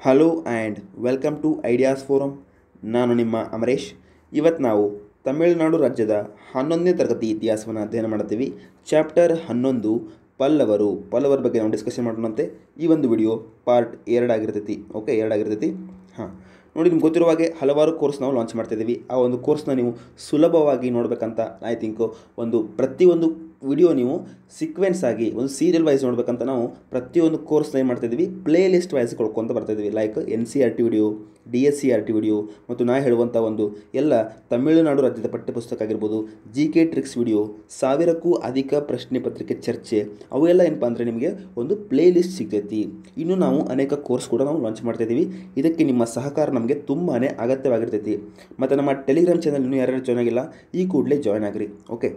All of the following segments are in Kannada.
hello and welcome to ideas forum ನಾನು ನಿಮ್ಮ ಅಮರೇಶ್ ಇವತ್ತು ನಾವು ತಮಿಳುನಾಡು ರಾಜ್ಯದ ಹನ್ನೊಂದನೇ ತರಗತಿ ಇತಿಹಾಸವನ್ನು ಅಧ್ಯಯನ ಮಾಡ್ತೀವಿ ಚಾಪ್ಟರ್ ಹನ್ನೊಂದು ಪಲ್ಲವರು ಪಲ್ಲವರ ಬಗ್ಗೆ ನಾವು ಡಿಸ್ಕಷನ್ ಮಾಡೋಣಂತೆ ಈ ಒಂದು ವಿಡಿಯೋ ಪಾರ್ಟ್ ಎರಡಾಗಿರ್ತೈತಿ ಓಕೆ ಎರಡಾಗಿರ್ತೈತಿ ಹಾಂ ನೋಡಿ ನಿಮ್ಗೆ ಗೊತ್ತಿರುವ ಹಾಗೆ ಹಲವಾರು ಕೋರ್ಸ್ ನಾವು ಲಾಂಚ್ ಮಾಡ್ತಿದ್ದೀವಿ ಆ ಒಂದು ಕೋರ್ಸ್ನ ನೀವು ಸುಲಭವಾಗಿ ನೋಡಬೇಕಂತ ಐ ಥಿಂಕು ಒಂದು ಪ್ರತಿಯೊಂದು ವಿಡಿಯೋ ನೀವು ಸೀಕ್ವೆನ್ಸ್ ಆಗಿ ಒಂದು ಸೀರಿಯಲ್ ವೈಸ್ ನೋಡಬೇಕಂತ ನಾವು ಪ್ರತಿಯೊಂದು ಕೋರ್ಸ್ನ ಏನು ಮಾಡ್ತಿದ್ದೀವಿ ಪ್ಲೇ ಲಿಸ್ಟ್ ವೈಸ್ ಕೊಡ್ಕೊತ ಬರ್ತಾಯಿದ್ದೀವಿ like N C R T video D S C R T video ಮತ್ತು ನಾ ಹೇಳುವಂಥ ಒಂದು ಎಲ್ಲ ತಮಿಳುನಾಡು ರಾಜ್ಯದ ಪಠ್ಯಪುಸ್ತಕ ಆಗಿರ್ಬೋದು ಜಿ ಕೆ ಟ್ರಿಕ್ಸ್ ವಿಡಿಯೋ ಸಾವಿರಕ್ಕೂ ಅಧಿಕ ಪ್ರಶ್ನೆ ಪತ್ರಿಕೆ ಚರ್ಚೆ ಅವೆಲ್ಲ ಏನಪ್ಪ ಅಂದರೆ ನಿಮಗೆ ಒಂದು ಪ್ಲೇ ಲಿಸ್ಟ್ ಸಿಗ್ತೈತಿ ಇನ್ನು ನಾವು ಅನೇಕ ಕೋರ್ಸ್ ಕೂಡ ನಾವು ಲಾಂಚ್ ಮಾಡ್ತಾಯಿದ್ದೀವಿ ಇದಕ್ಕೆ ನಿಮ್ಮ ಸಹಕಾರ ನಮಗೆ ತುಂಬಾ ಅಗತ್ಯವಾಗಿರ್ತೈತಿ ಮತ್ತು ನಮ್ಮ ಟೆಲಿಗ್ರಾಮ್ ಚಾನಲ್ ಇನ್ನೂ ಯಾರ್ಯಾರು ಜಾಯ್ನ್ ಆಗಿಲ್ಲ ಈ ಕೂಡಲೇ ಜಾಯ್ನ್ ಆಗಿರಿ ಓಕೆ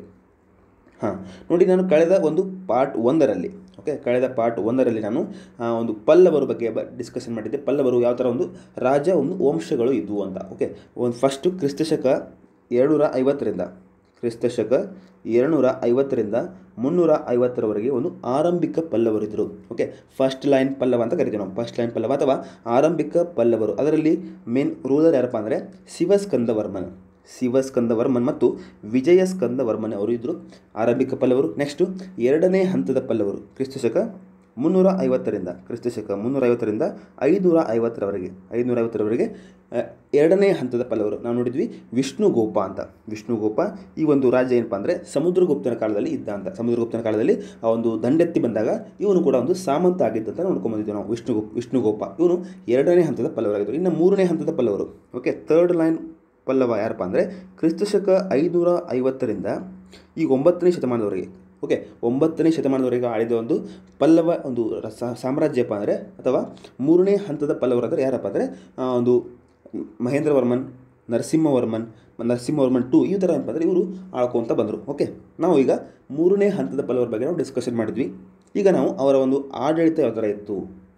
ಹಾಂ ನೋಡಿ ನಾನು ಕಳೆದ ಒಂದು ಪಾರ್ಟ್ ಒಂದರಲ್ಲಿ ಓಕೆ ಕಳೆದ ಪಾರ್ಟ್ ಒಂದರಲ್ಲಿ ನಾನು ಆ, ಒಂದು ಪಲ್ಲವರ ಬಗ್ಗೆ ಬ ಡಿಸ್ಕಷನ್ ಮಾಡಿದ್ದೆ ಪಲ್ಲವರು ಯಾವ ಥರ ಒಂದು ರಾಜ ಒಂದು ವಂಶಗಳು ಇದ್ವು ಅಂತ ಓಕೆ ಒಂದು ಫಸ್ಟು ಕ್ರಿಸ್ತಶಕ ಎರಡುನೂರ ಐವತ್ತರಿಂದ ಕ್ರಿಸ್ತಶಕ ಎರಡುನೂರ ಐವತ್ತರಿಂದ ಮುನ್ನೂರ ಐವತ್ತರವರೆಗೆ ಒಂದು ಆರಂಭಿಕ ಪಲ್ಲವರಿದ್ದರು ಓಕೆ ಫಸ್ಟ್ ಲೈನ್ ಪಲ್ಲವ ಅಂತ ಕರಿತೀವಿ ನಾವು ಫಸ್ಟ್ ಲೈನ್ ಪಲ್ಲವ ಅಥವಾ ಆರಂಭಿಕ ಪಲ್ಲವರು ಅದರಲ್ಲಿ ಮೇನ್ ರೂಲರ್ ಯಾರಪ್ಪ ಅಂದರೆ ಶಿವಸ್ಕಂದವರ್ಮನ್ ಶಿವಸ್ಕಂದವರ್ಮನ್ ಮತ್ತು ವಿಜಯ ಸ್ಕಂದವರ್ಮನ್ ಅವರು ಇದ್ದರು ಆರಂಭಿಕ ಪಲ್ಲವರು ನೆಕ್ಸ್ಟು ಎರಡನೇ ಹಂತದ ಪಲ್ಲವರು ಕ್ರಿಸ್ತಶಕ ಮುನ್ನೂರ ಐವತ್ತರಿಂದ ಕ್ರಿಸ್ತಶಕ ಮುನ್ನೂರ ಐವತ್ತರಿಂದ ಐನೂರ ಐವತ್ತರವರೆಗೆ ಐನೂರ ಐವತ್ತರವರೆಗೆ ಆ, ಎರಡನೇ ಹಂತದ ಪಲ್ಲವರು ನಾವು ನೋಡಿದ್ವಿ ವಿಷ್ಣುಗೋಪ ಅಂತ ವಿಷ್ಣುಗೋಪ ಈ ಒಂದು ರಾಜ್ಯ ಏನಪ್ಪ ಅಂದರೆ ಸಮುದ್ರಗುಪ್ತನ ಕಾಲದಲ್ಲಿ ಇದ್ದ ಅಂತ ಸಮುದ್ರಗುಪ್ತನ ಕಾಲದಲ್ಲಿ ಆ ಒಂದು ದಂಡೆತ್ತಿ ಬಂದಾಗ ಇವನು ಕೂಡ ಒಂದು ಸಾಮಂತ ಆಗಿದ್ದಂತ ನೋಡ್ಕೊಂಬಂದಿದ್ವಿ ನಾವು ವಿಷ್ಣುಗೋ ವಿಷ್ಣುಗೋಪ ಇವನು ಎರಡನೇ ಹಂತದ ಪಲ್ಲವರಾಗಿದ್ದರು ಇನ್ನು ಮೂರನೇ ಹಂತದ ಪಲ್ಲವರು ಓಕೆ ಥರ್ಡ್ ಲೈನ್ ಪಲ್ಲವ ಯಾರಪ್ಪ ಅಂದರೆ ಕ್ರಿಸ್ತಶಕ ಐನೂರ ಐವತ್ತರಿಂದ ಈಗ ಒಂಬತ್ತನೇ ಶತಮಾನದವರೆಗೆ ಓಕೆ ಒಂಬತ್ತನೇ ಶತಮಾನದವರೆಗೆ ಆಳಿದ ಒಂದು ಪಲ್ಲವ ಒಂದು ಸ- ಸಾಮ್ರಾಜ್ಯಪ್ಪ ಅಂದರೆ ಅಥವಾ ಮೂರನೇ ಹಂತದ ಪಲ್ಲವರಾದರೆ ಯಾರಪ್ಪ ಅಂದರೆ ಆ, ಒಂದು ಮಹೇಂದ್ರವರ್ಮನ್ ನರಸಿಂಹವರ್ಮನ್ ನರಸಿಂಹವರ್ಮನ್ ಟು ಈ ಥರ ಏನಪ್ಪ ಅಂದರೆ ಇವರು ಆಳ್ಕೊತ ಬಂದರು ಓಕೆ ನಾವು ಈಗ ಮೂರನೇ ಹಂತದ ಪಲ್ಲವರ ಬಗ್ಗೆ ನಾವು ಡಿಸ್ಕಷನ್ ಮಾಡಿದ್ವಿ ಈಗ ನಾವು ಅವರ ಒಂದು ಆಡಳಿತ ಯಾವ ಥರ ಇತ್ತು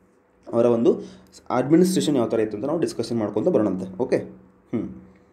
ಅವರ ಒಂದು ಅಡ್ಮಿನಿಸ್ಟ್ರೇಷನ್ ಯಾವ ಥರ ಇತ್ತು ಅಂತ ನಾವು ಡಿಸ್ಕಷನ್ ಮಾಡ್ಕೊತ ಬರೋಣಂತೆ ಓಕೆ ಹ್ಞೂ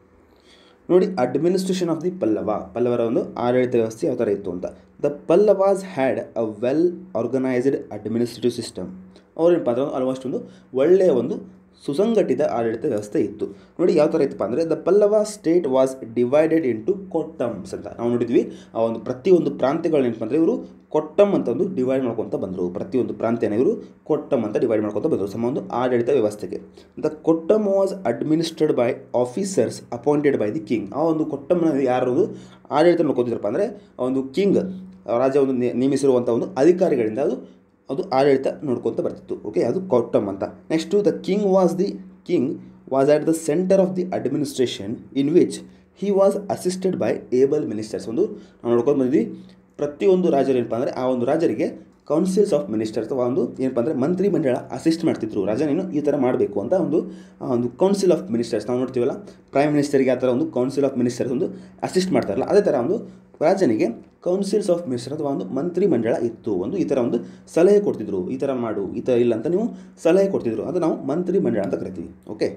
ನೋಡಿ ಅಡ್ಮಿನಿಸ್ಟ್ರೇಷನ್ ಆಫ್ ದಿ ಪಲ್ಲವ ಪಲ್ಲವರ ಒಂದು ಆಡಳಿತ ವ್ಯವಸ್ಥೆ ಯಾವ ಥರ ಇತ್ತು ಅಂತ the Pallavas had a well organised administrative system ಅವ್ರೇನಪ್ಪ ಅಂದ್ರೆ ಆಲ್ಮೋಸ್ಟ್ ಒಂದು ಒಳ್ಳೆಯ ಒಂದು ಸುಸಂಘಟಿತ ಆಡಳಿತ ವ್ಯವಸ್ಥೆ ಇತ್ತು ನೋಡಿ ಯಾವ ಥರ ಇತ್ತಪ್ಪ ಅಂದರೆ the Pallava state was divided into kottams ಅಂತ ನಾವು ನೋಡಿದ್ವಿ ಆ ಒಂದು ಪ್ರತಿಯೊಂದು ಪ್ರಾಂತ್ಯಗಳು ಏನಪ್ಪ ಅಂದರೆ ಇವರು ಕೊಟ್ಟಮ್ ಅಂತ ಒಂದು ಡಿವೈಡ್ ಮಾಡ್ಕೊತ ಬಂದರು ಪ್ರತಿಯೊಂದು ಪ್ರಾಂತ್ಯನ ಇವರು ಕೊಟ್ಟಮ್ ಅಂತ ಡಿವೈಡ್ ಮಾಡ್ಕೊತ ಬಂದರು ಸಮ ಒಂದು ಆಡಳಿತ ವ್ಯವಸ್ಥೆಗೆ the kottam was administered by officers appointed by the king ಆ ಒಂದು ಕೊಟ್ಟಮ್ನ ಯಾರು ಒಂದು ಆಡಳಿತ ನೋಡ್ಕೊತಿದ್ರಪ್ಪ ಅಂದರೆ ಆ ಒಂದು ಕಿಂಗ್ ರಾಜ ಒಂದು ನೇ- ನೇಮಿಸಿರುವಂಥ ಒಂದು ಅಧಿಕಾರಿಗಳಿಂದ ಅದು ಅದು ಆಡಳಿತ ನೋಡ್ಕೊತ ಬರ್ತಿತ್ತು ಓಕೆ ಅದು ಕೊಟ್ಟಮ್ ಅಂತ next the king was the king was at the centre of the administration in which he was assisted by able ministers ಒಂದು ನಾವು ನೋಡ್ಕೊಂಡು ಬಂದಿದ್ವಿ ಪ್ರತಿಯೊಂದು ರಾಜರು ಏನಪ್ಪ ಅಂದರೆ ಆ ಒಂದು ರಾಜರಿಗೆ ಕೌನ್ಸಿಲ್ಸ್ ಆಫ್ ಮಿನಿಸ್ಟರ್ಸ್ ಅಥವಾ ಒಂದು ಏನಪ್ಪ ಅಂದರೆ ಮಂತ್ರಿ ಮಂಡಳ ಅಸಿಸ್ಟ್ ಮಾಡ್ತಿದ್ರು ರಾಜ ನೀನು ಈ ಥರ ಮಾಡಬೇಕು ಅಂತ ಒಂದು ಆ ಒಂದು ಕೌನ್ಸಿಲ್ ಆಫ್ ಮಿನಿಸ್ಟರ್ಸ್ ನಾವು ನೋಡ್ತೀವಲ್ಲ ಪ್ರೈಮ್ ಮಿನಿಸ್ಟರ್ಗೆ ಆ ಥರ ಒಂದು ಕೌನ್ಸಿಲ್ ಆಫ್ ಮಿನಿಸ್ಟರ್ಸ್ ಒಂದು ಅಸಿಸ್ಟ್ ಮಾಡ್ತಾರಲ್ಲ ಅದೇ ಥರ ಒಂದು ರಾಜನಿಗೆ ಕೌನ್ಸಿಲ್ಸ್ ಆಫ್ ಮಿನಿಸ್ಟರ್ ಅಥವಾ ಒಂದು ಮಂತ್ರಿ ಮಂಡಳ ಇತ್ತು ಒಂದು ಈ ಥರ ಒಂದು ಸಲಹೆ ಕೊಡ್ತಿದ್ರು ಈ ಥರ ಮಾಡು ಈ ಥರ ಇಲ್ಲ ಅಂತ ನೀವು ಸಲಹೆ ಕೊಡ್ತಿದ್ರು ಅದು ನಾವು ಮಂತ್ರಿ ಮಂಡಳ ಅಂತ ಕರಿತೀವಿ ಓಕೆ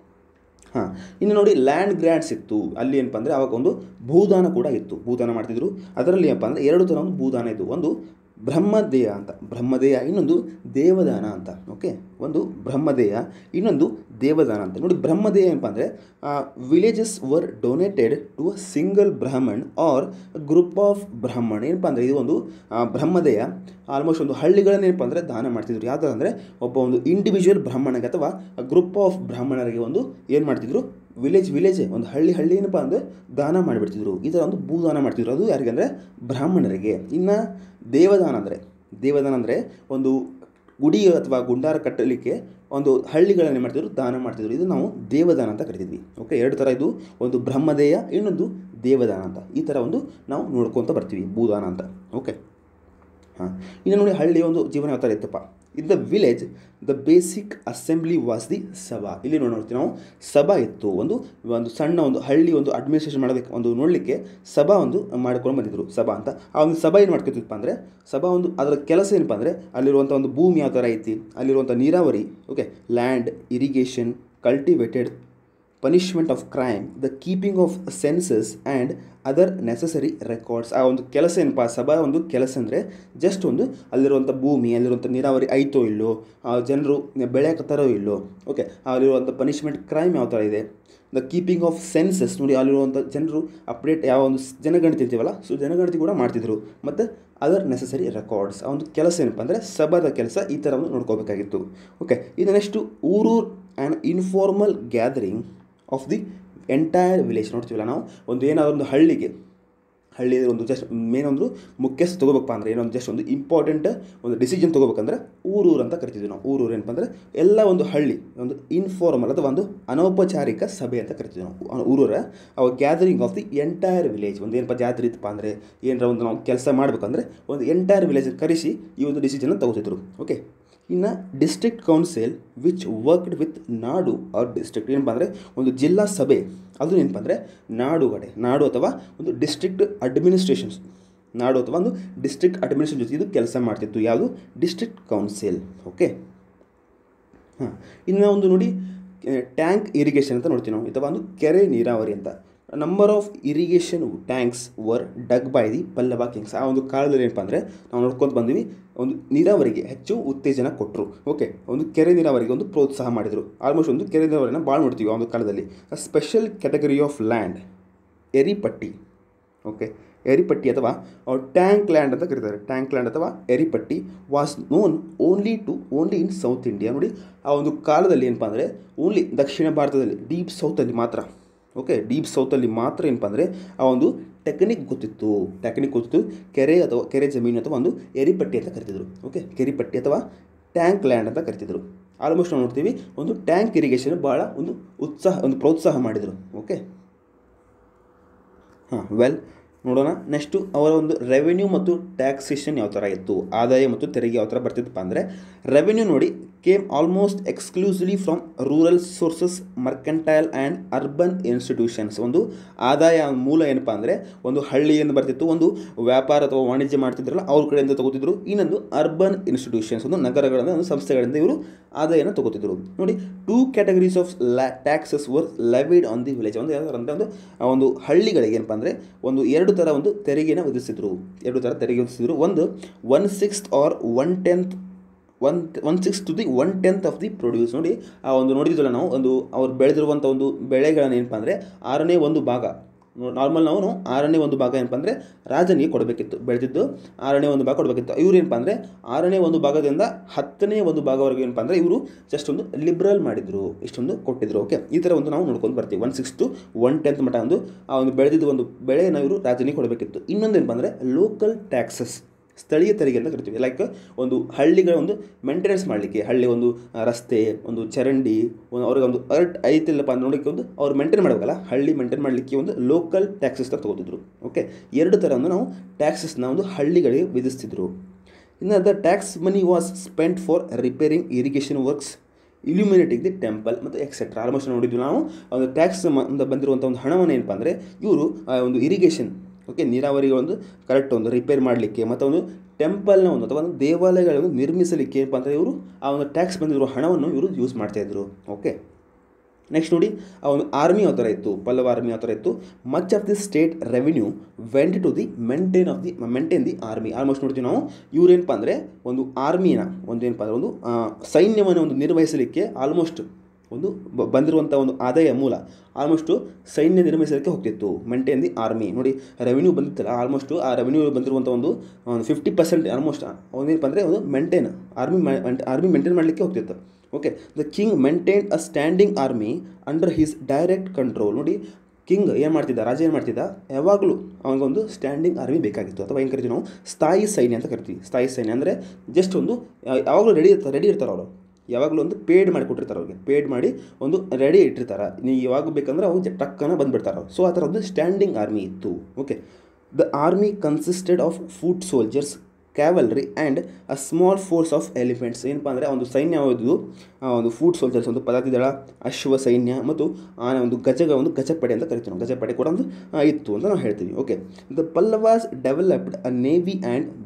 ಹಾಂ ಇನ್ನು ನೋಡಿ ಲ್ಯಾಂಡ್ ಗ್ರ್ಯಾಂಟ್ಸ್ ಇತ್ತು ಅಲ್ಲಿ ಏನಪ್ಪ ಅಂದರೆ ಅವಾಗ ಒಂದು ಭೂದಾನ ಕೂಡ ಇತ್ತು ಭೂದಾನ ಮಾಡ್ತಿದ್ರು ಅದರಲ್ಲಿ ಏನಪ್ಪ ಅಂದರೆ ಎರಡು ಥರ ಒಂದು ಭೂದಾನ ಇತ್ತು ಒಂದು ಬ್ರಹ್ಮದೇಯ ಅಂತ ಬ್ರಹ್ಮದೇಯ ಇನ್ನೊಂದು ದೇವದಾನ ಅಂತ ಓಕೆ ಒಂದು ಬ್ರಹ್ಮದೇಯ ಇನ್ನೊಂದು ದೇವದಾನ ಅಂತ ನೋಡಿ ಬ್ರಹ್ಮದೇಯ ಏನಪ್ಪ ಅಂದರೆ villages were donated to a single Brahman or group of Brahman ಏನಪ್ಪ ಅಂದರೆ ಇದು ಒಂದು ಆ, ಬ್ರಹ್ಮದೇಯ ಆಲ್ಮೋಸ್ಟ್ ಒಂದು ಹಳ್ಳಿಗಳನ್ನ ಏನಪ್ಪ ಅಂದರೆ ದಾನ ಮಾಡ್ತಿದ್ರು ಯಾವ ಥರ ಅಂದರೆ ಒಬ್ಬ ಒಂದು ಇಂಡಿವಿಜುವಲ್ ಬ್ರಾಹ್ಮಣಗೆ ಅಥವಾ ಗ್ರೂಪ್ ಆಫ್ ಬ್ರಾಹ್ಮಣರಿಗೆ ಒಂದು ಏನು ಮಾಡ್ತಿದ್ರು ವಿಲೇಜ್ ವಿಲೇಜೇ ಒಂದು ಹಳ್ಳಿ ಹಳ್ಳಿ ಏನಪ್ಪ ಅಂದರೆ ದಾನ ಮಾಡಿಬಿಡ್ತಿದ್ರು ಈ ಥರ ಒಂದು ಭೂದಾನ ಮಾಡ್ತಿದ್ರು ಅದು ಯಾರಿಗೆ ಅಂದರೆ ಬ್ರಾಹ್ಮಣರಿಗೆ ಇನ್ನು ದೇವದಾನ ಅಂದರೆ ದೇವದಾನ ಅಂದರೆ ಒಂದು ಗುಡಿ ಅಥವಾ ಗುಂಡಾರ ಕಟ್ಟಲಿಕ್ಕೆ ಒಂದು ಹಳ್ಳಿಗಳನ್ನು ಏನು ಮಾಡ್ತಿದ್ರು ದಾನ ಮಾಡ್ತಿದ್ರು ಇದು ನಾವು ದೇವದಾನ ಅಂತ ಕರಿತಿದ್ವಿ ಓಕೆ ಎರಡು ಥರ ಇದು ಒಂದು ಬ್ರಹ್ಮದೇಯ ಇನ್ನೊಂದು ದೇವದಾನ ಅಂತ ಈ ಥರ ಒಂದು ನಾವು ನೋಡ್ಕೊತ ಬರ್ತೀವಿ ಭೂದಾನ ಅಂತ ಓಕೆ ಹಾಂ ಇನ್ನು ನೋಡಿ ಹಳ್ಳಿಯ ಒಂದು ಜೀವನ ಯಾವ ಥರ ಇತ್ತಪ್ಪ in the village the basic assembly was the sabha ಇಲ್ಲಿ ನೋಡಿ ನೋಡ್ತೀವಿ ನಾವು ಸಭಾ ಇತ್ತು ಒಂದು ಒಂದು ಸಣ್ಣ ಒಂದು ಹಳ್ಳಿ ಒಂದು ಅಡ್ಮಿನಿಸ್ಟ್ರೇಷನ್ ಮಾಡೋದಕ್ಕೆ ಒಂದು ನೋಡಲಿಕ್ಕೆ ಸಭಾ ಒಂದು ಮಾಡ್ಕೊಂಡು ಬಂದಿದ್ರು ಸಭಾ ಅಂತ ಆ ಒಂದು ಸಭಾ ಏನು ಮಾಡ್ಕೊತಿತ್ತಪ್ಪ ಅಂದರೆ ಸಭಾ ಒಂದು ಅದರ ಕೆಲಸ ಏನಪ್ಪ ಅಂದರೆ ಅಲ್ಲಿರುವಂಥ ಒಂದು ಭೂಮಿ ಯಾವ ಥರ ಐತಿ ಅಲ್ಲಿರುವಂಥ ನೀರಾವರಿ okay land irrigation cultivated punishment of crime the keeping of census and other necessary records ಆ ಒಂದು ಕೆಲಸ ಏನಪ್ಪ ಸಭಾ ಒಂದು ಕೆಲಸ ಅಂದರೆ ಜಸ್ಟ್ ಒಂದು ಅಲ್ಲಿರುವಂಥ ಭೂಮಿ ಅಲ್ಲಿರುವಂಥ ನೀರಾವರಿ ಐತೋ ಇಲ್ಲೋ ಆ ಜನರು ಬೆಳೆಯಕತ್ತಾರೋ ಇಲ್ಲೋ ಓಕೆ ಅಲ್ಲಿರುವಂಥ ಪನಿಷ್ಮೆಂಟ್ ಕ್ರೈಮ್ ಯಾವ ಥರ ಇದೆ ದ ಕೀಪಿಂಗ್ ಆಫ್ ಸೆನ್ಸಸ್ ನೋಡಿ ಅಲ್ಲಿರುವಂಥ ಜನರು ಅಪ್ಡೇಟ್ ಯಾವ ಒಂದು ಜನಗಣತಿ ಅಂತೀವಲ್ಲ ಸೊ ಜನಗಣತಿ ಕೂಡ ಮಾಡ್ತಿದ್ರು ಮತ್ತು ಅದರ್ ನೆಸಸರಿ ರೆಕಾರ್ಡ್ಸ್ ಆ ಒಂದು ಕೆಲಸ ಏನಪ್ಪ ಅಂದರೆ ಸಭಾದ ಕೆಲಸ ಈ ಥರ ಒಂದು ನೋಡ್ಕೋಬೇಕಾಗಿತ್ತು ಓಕೆ ಇದು ನೆಕ್ಸ್ಟು ಊರೂರ್ and informal gathering of the entire village ನೋಡ್ತೀವಲ್ಲ ನಾವು ಒಂದು ಏನಾದರೂ ಒಂದು ಹಳ್ಳಿಗೆ ಹಳ್ಳಿ ಒಂದು ಜಸ್ಟ್ ಮೇನ್ ಒಂದು ಮುಖ್ಯಸ್ಥ ತೊಗೋಬೇಕಪ್ಪ ಅಂದರೆ ಏನೋ ಒಂದು ಜಸ್ಟ್ ಒಂದು ಇಂಪಾರ್ಟೆಂಟ್ ಒಂದು ಡಿಸಿಷನ್ ತೊಗೋಬೇಕಂದ್ರೆ ಊರೂರು ಅಂತ ಕರಿತಿದ್ವಿ ನಾವು ಊರೂರು ಏನಪ್ಪ ಅಂದರೆ ಎಲ್ಲ ಒಂದು ಹಳ್ಳಿ ಒಂದು ಇನ್ಫಾರ್ಮಲ್ ಅಥವಾ ಒಂದು ಅನೌಪಚಾರಿಕ ಸಭೆ ಅಂತ ಕರಿತೀವಿ ನಾವು ಊರೂರ ಅವ gathering of the entire village ಒಂದು ಏನಪ್ಪ ಜಾತ್ರೆ ಇತ್ತಪ್ಪ ಅಂದರೆ ಏನರ ಒಂದು ನಾವು ಕೆಲಸ ಮಾಡಬೇಕಂದ್ರೆ ಒಂದು ಎಂಟೈರ್ ವಿಲೇಜ್ ಕರೆಸಿ ಈ ಒಂದು ಡಿಸಿಷನ್ ತಗೋತಿದ್ರು ಓಕೆ ಇನ್ನು district council which worked with ನಾಡು ಆರ್ ಡಿಸ್ಟ್ರಿಕ್ಟ್ ಏನಪ್ಪ ಅಂದರೆ ಒಂದು ಜಿಲ್ಲಾ ಸಭೆ ಅದು ಏನಪ್ಪ ಅಂದರೆ ನಾಡು ಕಡೆ ನಾಡು ಅಥವಾ ಒಂದು ಡಿಸ್ಟ್ರಿಕ್ಟ್ ಅಡ್ಮಿನಿಸ್ಟ್ರೇಷನ್ಸ್ ನಾಡು ಅಥವಾ ಒಂದು ಡಿಸ್ಟ್ರಿಕ್ಟ್ ಅಡ್ಮಿನಿಸ್ಟ್ರೇಷನ್ ಜೊತೆ ಇದು ಕೆಲಸ ಮಾಡ್ತಿತ್ತು ಯಾವುದು ಡಿಸ್ಟ್ರಿಕ್ಟ್ ಕೌನ್ಸಿಲ್ ಓಕೆ ಹಾಂ ಇನ್ನು ಒಂದು ನೋಡಿ ಟ್ಯಾಂಕ್ ಇರಿಗೇಷನ್ ಅಂತ ನೋಡ್ತೀವಿ ನಾವು ಅಥವಾ ಒಂದು ಕೆರೆ ನೀರಾವರಿ ಅಂತ number of irrigation tanks were dug by the Pallava kings ಆ ಒಂದು ಕಾಲದಲ್ಲಿ ಏನಪ್ಪ ಅಂದರೆ ನಾವು ನೋಡ್ಕೊಂಡು ಬಂದ್ವಿ ಒಂದು ನೀರಾವರಿಗೆ ಹೆಚ್ಚು ಉತ್ತೇಜನ ಕೊಟ್ಟರು ಓಕೆ ಒಂದು ಕೆರೆ ನೀರಾವರಿಗೆ ಒಂದು ಪ್ರೋತ್ಸಾಹ ಮಾಡಿದರು ಆಲ್ಮೋಸ್ಟ್ ಒಂದು ಕೆರೆ ನೀರಾವರಿನ ಭಾಳ ನೋಡ್ತೀವಿ ಆ ಒಂದು ಕಾಲದಲ್ಲಿ special category of land eripatti okay eripatti ಅಥವಾ ಟ್ಯಾಂಕ್ ಲ್ಯಾಂಡ್ ಅಂತ ಕರೀತಾರೆ ಟ್ಯಾಂಕ್ ಲ್ಯಾಂಡ್ ಅಥವಾ eripatti was known only to only in South India ನೋಡಿ ಆ ಒಂದು ಕಾಲದಲ್ಲಿ ಏನಪ್ಪ ಅಂದರೆ ಓನ್ಲಿ ದಕ್ಷಿಣ ಭಾರತದಲ್ಲಿ ಡೀಪ್ ಸೌತಲ್ಲಿ ಮಾತ್ರ ಓಕೆ ಡೀಪ್ ಸೌತಲ್ಲಿ ಮಾತ್ರ ಏನಪ್ಪ ಅಂದರೆ ಆ ಒಂದು ಟೆಕ್ನಿಕ್ ಗೊತ್ತಿತ್ತು ಟೆಕ್ನಿಕ್ ಗೊತ್ತಿತ್ತು ಕೆರೆ ಅಥವಾ ಕೆರೆ ಜಮೀನು ಅಥವಾ ಒಂದು ಎರಿಪಟ್ಟಿ ಅಂತ ಕರಿತಿದ್ರು ಓಕೆ ಕೆರಿಪಟ್ಟಿ ಅಥವಾ ಟ್ಯಾಂಕ್ ಲ್ಯಾಂಡ್ ಅಂತ ಕರಿತಿದ್ರು ಆಲ್ಮೋಸ್ಟ್ ನಾವು ನೋಡ್ತೀವಿ ಒಂದು ಟ್ಯಾಂಕ್ ಇರಿಗೇಷನ್ ಭಾಳ ಒಂದು ಉತ್ಸಾಹ ಒಂದು ಪ್ರೋತ್ಸಾಹ ಮಾಡಿದರು ಓಕೆ ಹಾಂ ವೆಲ್ ನೋಡೋಣ ನೆಕ್ಸ್ಟು ಅವರ ಒಂದು ರೆವೆನ್ಯೂ ಮತ್ತು ಟ್ಯಾಕ್ಸೇಷನ್ ಯಾವ ಥರ ಇತ್ತು ಆದಾಯ ಮತ್ತು ತೆರಿಗೆ ಯಾವ ಥರ ಬರ್ತಿತ್ತಪ್ಪ ಅಂದರೆ ರೆವೆನ್ಯೂ ನೋಡಿ came almost exclusively from rural sources mercantile and urban institutions ಒಂದು ಆದಾಯ ಮೂಲ ಏನಪ್ಪ ಅಂದರೆ ಒಂದು ಹಳ್ಳಿಯಿಂದ ಬರ್ತಿತ್ತು ಒಂದು ವ್ಯಾಪಾರ ಅಥವಾ ವಾಣಿಜ್ಯ ಮಾಡ್ತಿದ್ರಲ್ಲ ಅವ್ರ ಕಡೆಯಿಂದ ತಗೋತಿದ್ರು ಇನ್ನೊಂದು ಅರ್ಬನ್ ಇನ್ಸ್ಟಿಟ್ಯೂಷನ್ಸ್ ಒಂದು ನಗರಗಳಿಂದ ಒಂದು ಸಂಸ್ಥೆಗಳಿಂದ ಇವರು ಆದಾಯನ ತಗೋತಿದ್ರು ನೋಡಿ ಟೂ ಕ್ಯಾಟಗರೀಸ್ ಆಫ್ ಲ್ಯಾ taxes were levied on the village ಒಂದು ಯಾವ್ದಾರು ಅಂದರೆ ಒಂದು ಆ ಒಂದು ಹಳ್ಳಿಗಳಿಗೆ ಏನಪ್ಪ ಅಂದರೆ ಒಂದು ಎರಡು ಥರ ಒಂದು ತೆರಿಗೆನ ವಿಧಿಸಿದ್ರು ಎರಡು ಥರ ತೆರಿಗೆ ವಿಧಿಸಿದ್ರು ಒಂದು one sixth or one tenth one one sixth to the one tenth of the produce ನೋಡಿ ಆ ಒಂದು ನೋಡಿದ್ವಲ್ಲ ನಾವು ಒಂದು ಅವ್ರು ಬೆಳೆದಿರುವಂಥ ಒಂದು ಬೆಳೆಗಳನ್ನ ಏನಪ್ಪ ಅಂದರೆ ಆರನೇ ಒಂದು ಭಾಗ ನಾರ್ಮಲ್ ನಾವು ಆರನೇ ಒಂದು ಭಾಗ ಏನಪ್ಪ ಅಂದರೆ ರಾಜನಿಗೆ ಕೊಡಬೇಕಿತ್ತು ಬೆಳೆದಿದ್ದು ಆರನೇ ಒಂದು ಭಾಗ ಕೊಡಬೇಕಿತ್ತು ಇವ್ರು ಏನಪ್ಪ ಅಂದರೆ ಆರನೇ ಒಂದು ಭಾಗದಿಂದ ಹತ್ತನೇ ಒಂದು ಭಾಗವರೆಗೂ ಏನಪ್ಪ ಅಂದರೆ ಇವರು ಜಸ್ಟ್ ಒಂದು ಲಿಬ್ರಲ್ ಮಾಡಿದರು ಇಷ್ಟೊಂದು ಕೊಟ್ಟಿದ್ರು ಓಕೆ ಈ ಥರ ಒಂದು ನಾವು ನೋಡ್ಕೊಂಡು ಬರ್ತೀವಿ one sixth to one tenth ಮಟ್ಟ ಒಂದು ಆ ಒಂದು ಬೆಳೆದಿದ್ದು ಒಂದು ಬೆಳೆಯನ್ನು ಇವರು ರಾಜನಿಗೆ ಕೊಡಬೇಕಿತ್ತು ಇನ್ನೊಂದು ಏನಪ್ಪ ಅಂದರೆ ಲೋಕಲ್ ಟ್ಯಾಕ್ಸಸ್ ಸ್ಥಳೀಯ ತೆರಿಗೆ ಅಂತ ಕರಿತೀವಿ ಲೈಕ್ ಒಂದು ಹಳ್ಳಿಗಳ ಒಂದು ಮೇಂಟೆನೆನ್ಸ್ ಮಾಡಲಿಕ್ಕೆ ಹಳ್ಳಿ ಒಂದು ರಸ್ತೆ ಒಂದು ಚರಂಡಿ ಒಂದು ಅವ್ರಿಗೆ ಒಂದು ಅರ್ಟ್ ಐತಿಲ್ಲಪ್ಪ ಅಂತ ನೋಡೋಕ್ಕೆ ಒಂದು ಅವ್ರು ಮೇಂಟೈನ್ ಮಾಡಬೇಕಲ್ಲ ಹಳ್ಳಿ ಮೇಂಟೈನ್ ಮಾಡಲಿಕ್ಕೆ ಒಂದು ಲೋಕಲ್ ಟ್ಯಾಕ್ಸಸ್ನ ತಗೋತಿದ್ರು ಓಕೆ ಎರಡು ಥರ ಒಂದು ನಾವು ಟ್ಯಾಕ್ಸಸ್ನ ಒಂದು ಹಳ್ಳಿಗಳಿಗೆ ವಿಧಿಸ್ತಿದ್ರು ಇನ್ನು the tax money was spend for repairing irrigation works illuminating the temple ಮತ್ತು ಎಕ್ಸೆಟ್ರಾ ಆಲ್ಮೋಸ್ಟ್ ನೋಡಿದ್ವಿ ನಾವು ಒಂದು ಟ್ಯಾಕ್ಸ್ ಬಂದಿರುವಂಥ ಒಂದು ಹಣವನ್ನು ಏನಪ್ಪ ಅಂದರೆ ಇವರು ಒಂದು ಇರಿಗೇಷನ್ ಓಕೆ ನೀರಾವರಿಗೆ ಒಂದು ಕರೆಕ್ಟ್ ಒಂದು ರಿಪೇರ್ ಮಾಡಲಿಕ್ಕೆ ಮತ್ತು ಒಂದು ಟೆಂಪಲ್ನ ಒಂದು ಅಥವಾ ಒಂದು ದೇವಾಲಯಗಳನ್ನು ನಿರ್ಮಿಸಲಿಕ್ಕೆ ಏನಪ್ಪ ಅಂದರೆ ಇವರು ಆ ಒಂದು ಟ್ಯಾಕ್ಸ್ ಬಂದಿರುವ ಹಣವನ್ನು ಇವರು ಯೂಸ್ ಮಾಡ್ತಾಯಿದ್ರು ಓಕೆ ನೆಕ್ಸ್ಟ್ ನೋಡಿ ಆ ಒಂದು ಆರ್ಮಿ ಯಾವ ಥರ ಇತ್ತು ಪಲ್ಲವ ಆರ್ಮಿ ಯಾವ ಥರ ಇತ್ತು much of the state revenue went to the maintain of the maintain the army almost ನೋಡ್ತೀವಿ ನಾವು ಇವ್ರೇನಪ್ಪ ಅಂದರೆ ಒಂದು ಆರ್ಮಿನ ಒಂದು ಏನಪ್ಪ ಅಂದರೆ ಒಂದು ಸೈನ್ಯವನ್ನು ಒಂದು ನಿರ್ವಹಿಸಲಿಕ್ಕೆ ಆಲ್ಮೋಸ್ಟ್ ಒಂದು ಬಂದಿರುವಂಥ ಒಂದು ಆದಾಯ ಮೂಲ ಆಲ್ಮೋಸ್ಟು ಸೈನ್ಯ ನಿರ್ಮಿಸಲಿಕ್ಕೆ ಹೋಗ್ತಿತ್ತು ಮೇಂಟೈನ್ ದಿ ಆರ್ಮಿ ನೋಡಿ ರೆವೆನ್ಯೂ ಬಂದಿತ್ತಲ್ಲ ಆಲ್ಮೋಸ್ಟು ಆ ರೆವೆನ್ಯೂ ಬಂದಿರುವಂಥ ಒಂದು ಒಂದು ಫಿಫ್ಟಿ ಪರ್ಸೆಂಟ್ ಆಲ್ಮೋಸ್ಟ್ ಒಂದೇನಪ್ಪ ಅಂದರೆ ಒಂದು ಮೇಂಟೈನ್ ಆರ್ಮಿ ಆರ್ಮಿ ಮೇಂಟೈನ್ ಮಾಡಲಿಕ್ಕೆ ಹೋಗ್ತಿತ್ತು okay the king maintain a standing army under his direct control ನೋಡಿ ಕಿಂಗ್ ಏನು ಮಾಡ್ತಿದ್ದ ರಾಜ ಏನು ಮಾಡ್ತಿದ್ದ ಯಾವಾಗಲೂ ಅವನಿಗೊಂದು ಸ್ಟ್ಯಾಂಡಿಂಗ್ ಆರ್ಮಿ ಬೇಕಾಗಿತ್ತು ಅಥವಾ ಏನು ಕರಿತೀವಿ ನಾವು ಸ್ಥಾಯಿ ಸೈನ್ಯ ಅಂತ ಕರಿತೀವಿ ಸ್ಥಾಯಿ ಸೈನ್ಯ ಅಂದರೆ ಜಸ್ಟ್ ಒಂದು ಯಾವಾಗಲೂ ರೆಡಿ ಇರ್ತಾರೆ ರೆಡಿ ಇರ್ತಾರೆ ಅವರು ಯಾವಾಗಲೂ ಒಂದು ಪೇಡ್ ಮಾಡಿ ಕೊಟ್ಟಿರ್ತಾರೆ ಅವ್ರಿಗೆ ಪೇಡ್ ಮಾಡಿ ಒಂದು ರೆಡಿ ಇಟ್ಟಿರ್ತಾರೆ ನೀವು ಯಾವಾಗ ಬೇಕಂದ್ರೆ ಅವು ಟಕ್ಕನ ಬಂದುಬಿಡ್ತಾರೆ ಸೊ ಆ ಥರ ಒಂದು ಸ್ಟ್ಯಾಂಡಿಂಗ್ ಆರ್ಮಿ ಇತ್ತು okay the army consisted of foot soldiers cavalry and a small force of elephants ಏನಪ್ಪ ಅಂದರೆ ಒಂದು ಸೈನ್ಯ ಯಾವುದು ಒಂದು ಫುಡ್ ಸೋಲ್ಜರ್ಸ್ ಒಂದು ಪದಾತಿ ದಳ ಅಶ್ವ ಸೈನ್ಯ ಮತ್ತು ಆನೆ ಒಂದು ಗಜಗ ಒಂದು ಗಜಪಡೆ ಅಂತ ಕರಿತೀವಿ ನಾವು ಗಜಪಡೆ ಕೂಡ ಒಂದು ಇತ್ತು ಅಂತ ನಾವು ಹೇಳ್ತೀವಿ okay the Pallavas developed a navy and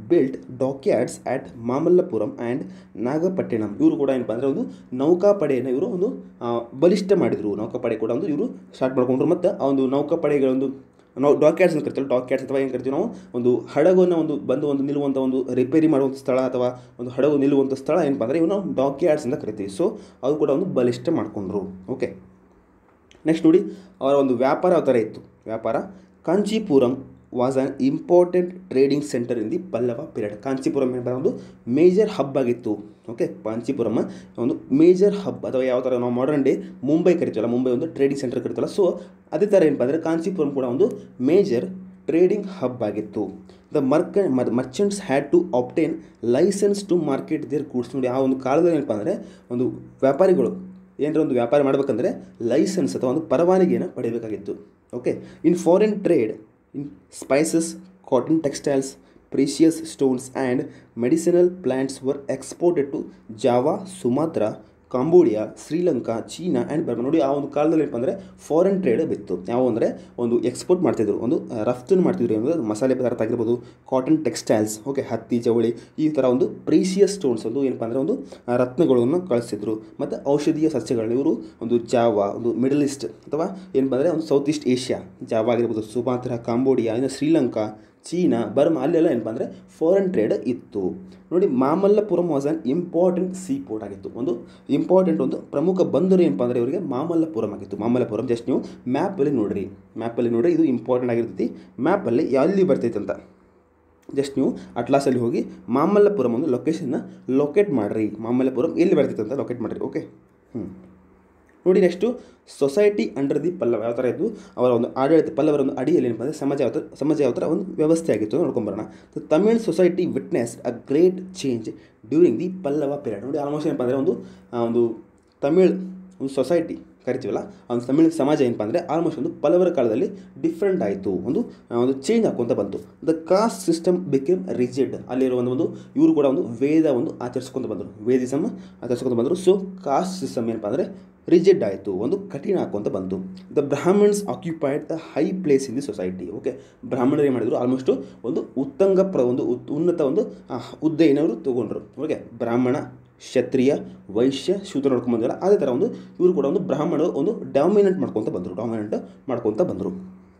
built dockyards at Mamallapuram and Nagapattinam ಇವರು ಕೂಡ ಏನಪ್ಪ ಅಂದರೆ ಒಂದು ನೌಕಾಪಡೆಯನ್ನು ಇವರು ಒಂದು ಆ, ಬಲಿಷ್ಠ ಮಾಡಿದರು ನೌಕಾಪಡೆ ಕೂಡ ಒಂದು ಇವರು ಸ್ಟಾರ್ಟ್ ಮಾಡ್ಕೊಂಡ್ರು ಮತ್ತು ಆ ಒಂದು ನೌಕಾಪಡೆಗಳ ಒಂದು ನಾವು ಡಾಕ್ಯಾರ್ಡ್ಸ್ ಅಂತ ಕರಿತೀವಿ ಡಾಕ್ಯಾರ್ಡ್ಸ್ ಅಥವಾ ಏನು ಕರಿತೀವಿ ನಾವು ಒಂದು ಹಡಗನ್ನು ಒಂದು ಬಂದು ಒಂದು ನಿಲ್ಲುವಂಥ ಒಂದು ರಿಪೇರಿ ಮಾಡುವಂಥ ಸ್ಥಳ ಅಥವಾ ಒಂದು ಹಡಗು ನಿಲ್ಲುವಂಥ ಸ್ಥಳ ಏನಪ್ಪ ಅಂದರೆ ಇವು ನಾವು ಡಾಕ್ಯಾರ್ಡ್ಸ್ ಅಂತ ಕರಿತೀವಿ ಸೊ ಅದು ಕೂಡ ಒಂದು ಬಲಿಷ್ಠ ಮಾಡಿಕೊಂಡ್ರು ಓಕೆ ನೆಕ್ಸ್ಟ್ ನೋಡಿ ಅವರ ಒಂದು ವ್ಯಾಪಾರ ಯಾವ ಥರ ಇತ್ತು ವ್ಯಾಪಾರ Kanchipuram was an important trading centre in the Pallava period Kanchipuram ಏನಪ್ಪ ಒಂದು ಮೇಜರ್ ಹಬ್ ಆಗಿತ್ತು ಓಕೆ ಕಾಂಚೀಪುರಂ ಒಂದು ಮೇಜರ್ ಹಬ್ ಅಥವಾ ಯಾವ ಥರ ನಾವು ಮಾಡರ್ನ್ ಡೇ ಮುಂಬೈ ಕರಿತೀವಲ್ಲ ಮುಂಬೈ ಒಂದು ಟ್ರೇಡಿಂಗ್ ಸೆಂಟರ್ ಕರಿತೀವಲ್ಲ ಸೊ ಅದೇ ಥರ ಏನಪ್ಪ ಅಂದರೆ ಕಾಂಚೀಪುರಂ ಕೂಡ ಒಂದು ಮೇಜರ್ ಟ್ರೇಡಿಂಗ್ ಹಬ್ ಆಗಿತ್ತು ದ ಮರ್ಕ merchants had to obtain licence to market their goods ನೋಡಿ ಆ ಒಂದು ಕಾಲದಲ್ಲಿ ಏನಪ್ಪ ಅಂದರೆ ಒಂದು ವ್ಯಾಪಾರಿಗಳು ಏನರ ಒಂದು ವ್ಯಾಪಾರ ಮಾಡಬೇಕಂದ್ರೆ ಲೈಸೆನ್ಸ್ ಅಥವಾ ಒಂದು ಪರವಾನಗಿಯನ್ನು ಪಡೆಯಬೇಕಾಗಿತ್ತು okay in foreign trade in spices cotton textiles precious stones and medicinal plants were exported to Java Sumatra Cambodia Sri Lanka China and Burma ನೋಡಿ ಆ ಒಂದು ಕಾಲದಲ್ಲಿ ಏನಪ್ಪ ಅಂದರೆ ಫಾರಿನ್ ಟ್ರೇಡ್ ಬಿತ್ತು ಯಾವ ಅಂದರೆ ಒಂದು ಎಕ್ಸ್ಪೋರ್ಟ್ ಮಾಡ್ತಿದ್ರು ಒಂದು ಆ, ರಫ್ತನ್ನು ಮಾಡ್ತಿದ್ರು ಅಂದರೆ ಮಸಾಲೆ ಪದಾರ್ಥ ಆಗಿರ್ಬೋದು ಕಾಟನ್ ಟೆಕ್ಸ್ಟೈಲ್ಸ್ ಓಕೆ ಹತ್ತಿ ಜವಳಿ ಈ ಥರ ಒಂದು ಪ್ರೀಸಿಯಸ್ ಸ್ಟೋನ್ಸ್ ಒಂದು ಏನಪ್ಪ ಅಂದರೆ ಒಂದು ಆ, ರತ್ನಗಳನ್ನು ಕಳಿಸ್ತಿದ್ರು ಮತ್ತು ಔಷಧೀಯ ಸಸ್ಯಗಳನ್ನ ಇವರು ಒಂದು ಜಾವಾ ಒಂದು ಮಿಡಲ್ ಈಸ್ಟ್ ಅಥವಾ ಏನಪ್ಪ ಅಂದರೆ ಒಂದು ಸೌತ್ ಈಸ್ಟ್ ಏಷ್ಯಾ ಜಾವಾ ಆಗಿರ್ಬೋದು ಸುಮಾತ್ರ ಕಾಂಬೋಡಿಯಾ ಇನ್ನು ಶ್ರೀಲಂಕಾ ಚೀನಾ ಬರ್ಮಾ ಅಲ್ಲೆಲ್ಲ ಏನಪ್ಪ ಅಂದರೆ ಫಾರಿನ್ ಟ್ರೇಡ್ ಇತ್ತು ನೋಡಿ Mamallapuram was an important sea port ಆಗಿತ್ತು ಒಂದು ಇಂಪಾರ್ಟೆಂಟ್ ಒಂದು ಪ್ರಮುಖ ಬಂದರು ಏನಪ್ಪ ಅಂದರೆ ಇವರಿಗೆ ಮಾಮಲ್ಲಪುರಂ ಆಗಿತ್ತು ಮಾಮಲ್ಲಪುರಂ ಜಸ್ಟ್ ನೀವು ಮ್ಯಾಪಲ್ಲಿ ನೋಡಿರಿ ಮ್ಯಾಪಲ್ಲಿ ನೋಡಿರಿ ಇದು ಇಂಪಾರ್ಟೆಂಟ್ ಆಗಿರ್ತೈತಿ ಮ್ಯಾಪಲ್ಲಿ ಎಲ್ಲಿ ಬರ್ತೈತೆ ಅಂತ ಜಸ್ಟ್ ನೀವು ಅಟ್ಲಾಸಲ್ಲಿ ಹೋಗಿ ಮಾಮಲ್ಲಪುರಂ ಒಂದು ಲೊಕೇಶನ್ನ ಲೊಕೇಟ್ ಮಾಡಿರಿ ಮಾಮಲ್ಲಪುರಂ ಎಲ್ಲಿ ಬರ್ತೈತೆ ಅಂತ ಲೊಕೇಟ್ ಮಾಡಿರಿ ಓಕೆ ಹ್ಞೂ ನೋಡಿ next society under the Pallava ಯಾವ ಥರ ಇದ್ದು ಅವರ ಒಂದು ಆಡಳಿತ ಪಲ್ಲವರ ಒಂದು ಅಡಿಯಲ್ಲಿ ಏನಪ್ಪ ಅಂದರೆ ಸಮಾಜ ಯಾವ ಥರ ಸಮಾಜ ಯಾವ ಥರ ಒಂದು ವ್ಯವಸ್ಥೆ ಆಗಿತ್ತು ಅಂತ ನೋಡ್ಕೊಂಬರೋಣ Tamil society witness a great change during the Pallava period ನೋಡಿ ಆಲ್ಮೋಸ್ಟ್ ಏನಪ್ಪ ಅಂದರೆ ಒಂದು ಆ, ಒಂದು ತಮಿಳ್ ಒಂದು ಸೊಸೈಟಿ ಕರಿತೀವಲ್ಲ ಆ ಒಂದು ತಮಿಳ್ ಸಮಾಜ ಏನಪ್ಪ ಅಂದರೆ ಆಲ್ಮೋಸ್ಟ್ ಒಂದು ಪಲ್ಲವರ ಕಾಲದಲ್ಲಿ ಡಿಫ್ರೆಂಟ್ ಆಯಿತು ಒಂದು ಆ, ಒಂದು ಚೇಂಜ್ ಹಾಕೊಂತ ಬಂತು the caste system became rigid ಅಲ್ಲಿರುವ ಒಂದು ಒಂದು ಇವರು ಕೂಡ ಒಂದು ವೇದ ಒಂದು ಆಚರಿಸ್ಕೊಂತ ಬಂದರು ವೇದಿಸಮ್ ಆಚರಿಸ್ಕೊಂತ ಬಂದರು ಸೊ ಕಾಸ್ಟ್ ಸಿಸ್ಟಮ್ ಏನಪ್ಪ ಅಂದರೆ ರಿಜಿಡ್ ಆಯಿತು ಒಂದು ಕಠಿಣ ಹಾಕೊಂತ ಬಂತು the Brahmins occupied the high place in the society okay ಬ್ರಾಹ್ಮಣರು ಏನು ಮಾಡಿದ್ರು ಆಲ್ಮೋಸ್ಟ್ ಒಂದು ಉತ್ತಂಗ ಪ್ರ ಒಂದು ಉತ್- ಉನ್ನತ ಒಂದು ಆ, ಹುದ್ದೆಯನ್ನು ಅವರು ತಗೊಂಡ್ರು ಓಕೆ ಬ್ರಾಹ್ಮಣ ಕ್ಷತ್ರಿಯ ವೈಶ್ಯ ಶೂದ್ರ ನೋಡ್ಕೊಂಡು ಬಂದಿಲ್ಲ ಅದೇ ಥರ ಒಂದು ಇವರು ಕೂಡ ಒಂದು ಬ್ರಾಹ್ಮಣರು ಒಂದು ಡಾಮಿನೆಂಟ್ ಮಾಡ್ಕೊತ ಬಂದರು ಡಾಮಿನೆಂಟ್ ಮಾಡ್ಕೊತ ಬಂದರು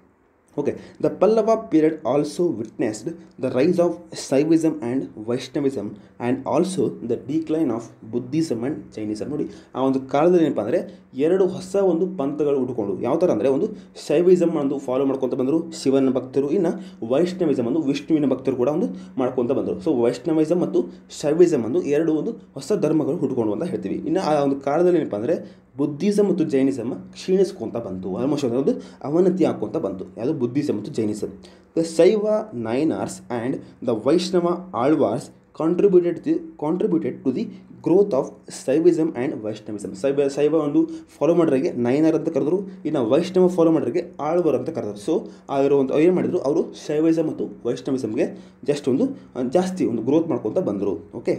okay the Pallava period also witnessed the rise of Saivism and Vaishnavism and also the decline of Buddhism and Jainism ನೋಡಿ ಆ ಒಂದು ಕಾಲದಲ್ಲಿ ಏನಪ್ಪ ಅಂದರೆ ಎರಡು ಹೊಸ ಒಂದು ಪಂಥಗಳು ಹುಡುಕೊಂಡು ಯಾವ ಥರ ಅಂದರೆ ಒಂದು ಶೈವಿಸಮ್ ಒಂದು ಫಾಲೋ ಮಾಡ್ಕೊತ ಬಂದರು ಶಿವನ ಭಕ್ತರು ಇನ್ನು ವೈಷ್ಣವಿಸಮ್ ಒಂದು ವಿಷ್ಣುವಿನ ಭಕ್ತರು ಕೂಡ ಒಂದು ಮಾಡ್ಕೊತ ಬಂದರು ಸೊ ವೈಷ್ಣವಿಸಮ್ ಮತ್ತು ಶೈವಿಸಮ್ ಒಂದು ಎರಡು ಒಂದು ಹೊಸ ಧರ್ಮಗಳು ಹುಡ್ಕೊಂಡು ಅಂತ ಹೇಳ್ತೀವಿ ಇನ್ನು ಆ ಒಂದು ಕಾಲದಲ್ಲಿ ಏನಪ್ಪ ಅಂದರೆ ಬುದ್ಧಿಸಮ್ ಮತ್ತು ಜೈನಿಸಮ್ ಕ್ಷೀಣಿಸ್ಕೊಂತ ಬಂತು ಆಲ್ಮೋಸ್ಟ್ ಒಂದು ಅವನತಿ ಹಾಕ್ಕೊಂತ ಬಂತು ಯಾವುದು ಬುದ್ಧಿಸಮ್ ಮತ್ತು Jainism the Saiva Nayanars and the Vaishnava Alvars contributed the contributed to the growth of Saivism and Vaishnavism Saiva Saiva ಒಂದು ಫಾಲೋ ಮಾಡೋರಿಗೆ ನೈನಾರ್ ಅಂತ ಕರೆದ್ರು ಇನ್ನು ವೈಷ್ಣವ ಫಾಲೋ ಮಾಡೋರಿಗೆ ಆಳ್ವರ್ ಅಂತ ಕರೆದ್ರು ಸೊ ಆಗಿರುವಂಥ ಏನು ಮಾಡಿದ್ರು ಅವರು ಶೈವಿಸಮ್ ಮತ್ತು ವೈಷ್ಣವಿಸಮ್ಗೆ ಜಸ್ಟ್ ಒಂದು ಆ, ಜಾಸ್ತಿ ಒಂದು ಗ್ರೋತ್ ಮಾಡ್ಕೊತ ಬಂದರು okay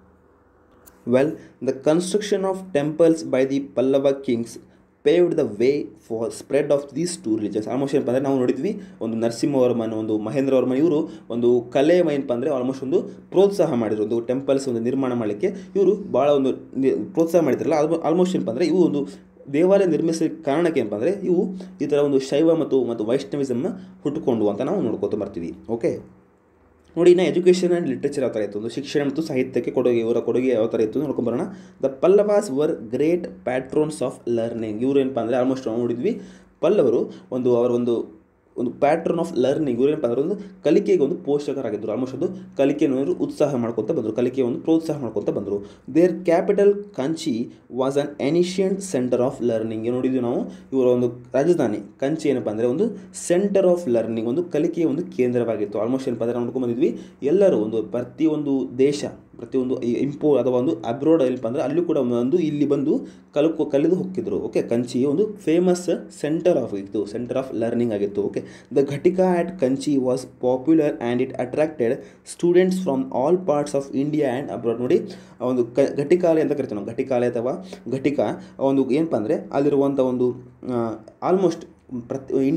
Well, the construction of temples by the Pallava kings paved the way for spread of these two religions almost ಏನಪ್ಪ ಅಂದರೆ ನಾವು ನೋಡಿದ್ವಿ ಒಂದು ನರಸಿಂಹವರ್ಮನ್ ಒಂದು ಮಹೇಂದ್ರವರ್ಮನ್ ಇವರು ಒಂದು ಕಲೆ ಏನಪ್ಪ ಅಂದರೆ ಆಲ್ಮೋಸ್ಟ್ ಒಂದು ಪ್ರೋತ್ಸಾಹ ಮಾಡಿದ್ರು ಒಂದು ಟೆಂಪಲ್ಸ್ ಒಂದು ನಿರ್ಮಾಣ ಮಾಡಲಿಕ್ಕೆ ಇವರು ಭಾಳ ಒಂದು ನಿ- ಪ್ರೋತ್ಸಾಹ ಮಾಡಿದ್ರಲ್ಲ ಅದು ಆಲ್ಮೋಸ್ಟ್ ಏನಪ್ಪ ಅಂದರೆ ಇವು ಒಂದು ದೇವಾಲಯ ನಿರ್ಮಿಸಲಿಕ್ಕೆ ಕಾರಣಕ್ಕೆ ಏನಪ್ಪ ಅಂದರೆ ಇವು ಈ ಥರ ಒಂದು ಶೈವ ಮತ್ತು ಮತ್ತು ವೈಷ್ಣವಿಸಮ್ನ ಹುಟ್ಟುಕೊಂಡು ಅಂತ ನಾವು ನೋಡ್ಕೊತ ಬರ್ತೀವಿ ಓಕೆ ನೋಡಿ ಇನ್ನು ಎಜುಕೇಷನ್ ಆ್ಯಂಡ್ ಲಿಟ್ರೇಚರ್ ಯಾವ ಥರ ಇತ್ತು ಒಂದು ಶಿಕ್ಷಣ ಮತ್ತು ಸಾಹಿತ್ಯಕ್ಕೆ ಕೊಡುಗೆ ಇವರ ಕೊಡುಗೆ ಯಾವ ಥರ ಇತ್ತು ನೋಡ್ಕೊಂಬರೋಣ the Pallavas were great patrons of learning ಇವರು ಏನಪ್ಪ ಅಂದರೆ ಆಲ್ಮೋಸ್ಟ್ ನಾವು ನೋಡಿದ್ವಿ ಪಲ್ಲವರು ಒಂದು ಅವರ ಒಂದು ಒಂದು ಪ್ಯಾಟ್ರನ್ ಆಫ್ ಲರ್ನಿಂಗ್ ಇವರು ಏನಪ್ಪ ಅಂದರೆ ಒಂದು ಕಲಿಕೆಗೆ ಒಂದು ಪೋಷಕರಾಗಿದ್ದರು ಆಲ್ಮೋಸ್ಟ್ ಒಂದು ಕಲಿಕೆಯನ್ನು ಇವರು ಉತ್ಸಾಹ ಮಾಡ್ಕೊತ ಬಂದರು ಕಲಿಕೆ ಒಂದು ಪ್ರೋತ್ಸಾಹ ಮಾಡ್ಕೊತ ಬಂದರು their capital Kanchi was an ancient centre of learning ನೋಡಿದ್ವಿ ನಾವು ಇವರ ಒಂದು ರಾಜಧಾನಿ ಕಂಚಿ ಏನಪ್ಪ ಅಂದರೆ ಒಂದು ಸೆಂಟರ್ ಆಫ್ ಲರ್ನಿಂಗ್ ಒಂದು ಕಲಿಕೆಯ ಒಂದು ಕೇಂದ್ರವಾಗಿತ್ತು ಆಲ್ಮೋಸ್ಟ್ ಏನಪ್ಪ ಅಂದರೆ ನಾವು ನೋಡ್ಕೊಂಡು ಬಂದಿದ್ವಿ ಎಲ್ಲರೂ ಒಂದು ಪ್ರತಿಯೊಂದು ದೇಶ ಪ್ರತಿಯೊಂದು ಇಂಪೋ ಅಥವಾ ಒಂದು ಅಬ್ರೋಡ್ ಏನಪ್ಪ ಅಂದರೆ ಅಲ್ಲೂ ಕೂಡ ಒಂದು ಇಲ್ಲಿ ಬಂದು ಕಲ್ಕೊ ಕಲಿದು ಹೋಗ್ತಿದ್ರು ಓಕೆ ಕಂಚಿ ಒಂದು ಫೇಮಸ್ ಸೆಂಟರ್ ಆಫ್ ಇತ್ತು ಸೆಂಟರ್ ಆಫ್ ಲರ್ನಿಂಗ್ ಆಗಿತ್ತು okay the ghatika at Kanchi was popular and it attracted students from all parts of India and abroad ನೋಡಿ ಆ ಒಂದು ಕ ಘಟಿಕಾಲಯ ಅಂತ ಕರಿತೀವಿ ನಾವು ಘಟಿಕಾಲಯ ಅಥವಾ ಘಟಿಕ ಆ ಒಂದು ಏನಪ್ಪ ಅಂದರೆ ಅಲ್ಲಿರುವಂಥ ಒಂದು ಆಲ್ಮೋಸ್ಟ್ ಪ್ರತಿ ಇಂಡಿಯಾ